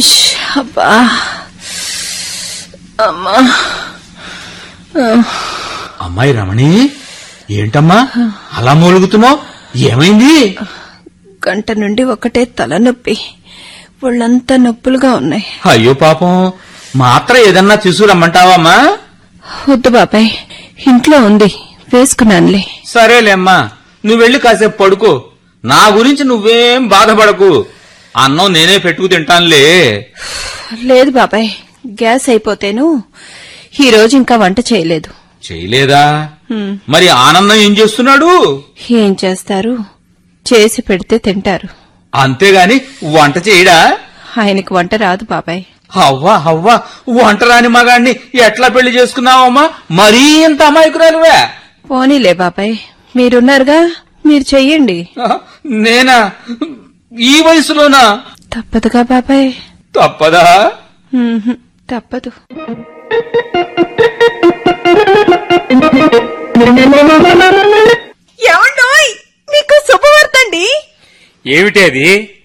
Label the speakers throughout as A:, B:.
A: ష్, అబ్బా అమ్మా
B: అమ్మాయి రమణి ఏంటమ్మా అలా మూలుగుతున్నావు ఏమైంది
A: గంట నుండి ఒకటే తలనొప్పి ఒళ్ళంతా నొప్పులుగా ఉన్నాయి
B: అయ్యో పాపం మాత్ర ఏదన్నా తీసుకురమ్మంటావమ్మా
A: వద్దు బాబాయ్ ఇంట్లో ఉంది వేసుకున్నానులే
B: సరేలేమ్మా నువ్వు వెళ్ళి కాసేపు పడుకో నా గురించి నువ్వేం బాధపడకు అన్నం నేనే పెట్టుకు తింటానులే
A: లేదు బాబాయ్ గ్యాస్ అయిపోతేను ఈ రోజు ఇంకా వంట చేయలేదు
B: చేయలేదా
A: హ్మ్.
B: మరి ఆనందం ఏం చేస్తున్నాడు
A: ఏం చేస్తారు చేసి పెడితే తింటారు
B: అంతేగాని వంట చేయడా
A: ఆయనకు వంట రాదు బాబాయ్
B: అవ్వా అవ్వా వంట రాని మగాణ్ణి ఎట్లా పెళ్లి చేసుకున్నావమ్మా మరీ ఇంత అమాయకురాలువే
A: పోనీలే బాబాయ్ మీరున్నారుగా మీరు చెయ్యండి
B: నేనా ఈ వయసులోనా
A: తప్పదుగా బాబాయ్
B: తప్పదా
A: ఉహుం, తప్పదు
C: ఏమండోయ్ మీకు శుభవార్తండి
D: ఏమిటి అది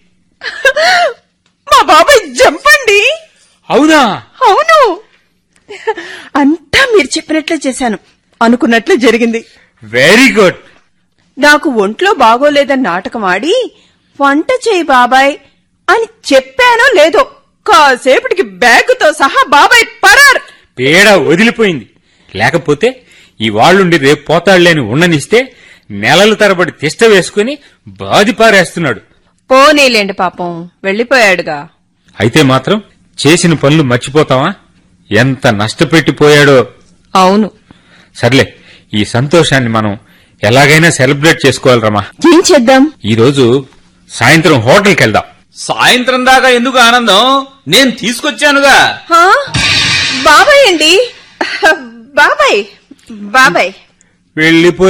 C: మా బాబాయ్ జంపండి
D: అవునా
C: అవును అంతా మీరు చెప్పినట్లే చేశాను అనుకున్నట్లే జరిగింది
D: వెరీ గుడ్
C: నాకు ఒంట్లో బాగోలేదని నాటకం ఆడి వంట చేయి బాబాయ్ అని చెప్పానో లేదో కాసేపటికి బ్యాగుతో సహా బాబాయ్ పరార్
D: పేడ వదిలిపోయింది లేకపోతే ఈ వాళ్ళుండి రేపు పోతాడులేని ఉండనిస్తే నెలల తరబడి తిష్ట వేసుకుని బాది పారేస్తున్నాడు
A: పోనీలేండి పాపం వెళ్ళిపోయాడుగా
D: అయితే మాత్రం చేసిన పనులు మర్చిపోతావా ఎంత నష్టపెట్టిపోయాడో
A: అవును
D: సర్లే ఈ సంతోషాన్ని మనం ఎలాగైనా సెలబ్రేట్ చేసుకోవాలి రమా
A: ఏం చేద్దాం
D: ఈ రోజు సాయంత్రం హోటల్కి వెళ్దాం
B: సాయంత్రం దాకా ఎందుకు ఆనందం నేను తీసుకొచ్చానుగా
C: హా? బాబాయ్ అండి బాబాయ్ బాబాయ్
D: వెళ్ళిపో